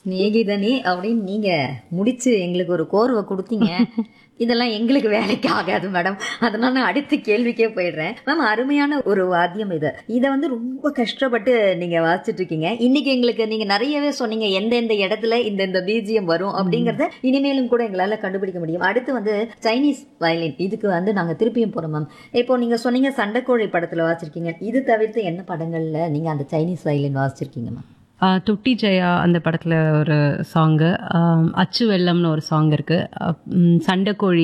சிநேகிதனே அப்படின்னு நீங்க முடிச்சு எங்களுக்கு ஒரு கோர்வை கொடுத்தீங்க இதெல்லாம் எங்களுக்கு வேலைக்கு ஆகாது மேடம் அதனால நான் அடுத்த கேள்விக்கே போயிடுறேன் மேம் அருமையான ஒரு வாத்தியம் இது இதை வந்து ரொம்ப கஷ்டப்பட்டு நீங்க வாசிச்சுட்டு இருக்கீங்க இன்னைக்கு எங்களுக்கு நீங்க நிறையவே சொன்னீங்க எந்தெந்த இடத்துல இந்த இந்த பிஜிஎம் வரும் அப்படிங்கறத இனிமேலும் கூட எங்களால கண்டுபிடிக்க முடியும் அடுத்து வந்து சைனீஸ் வயலின் இதுக்கு வந்து நாங்க திருப்பியும் போறோம் மேம் இப்போ நீங்க சொன்னீங்க சண்டைக்கோழி படத்துல வாசிச்சிருக்கீங்க இது தவிர்த்து என்ன படங்கள்ல நீங்க அந்த சைனீஸ் வயலின் வாசிச்சிருக்கீங்க மேம் ஆஹ் தொட்டி ஜெயா அந்த படத்தில் ஒரு சாங்கு அச்சு வெள்ளம்னு ஒரு சாங் இருக்குது சண்டைக்கோழி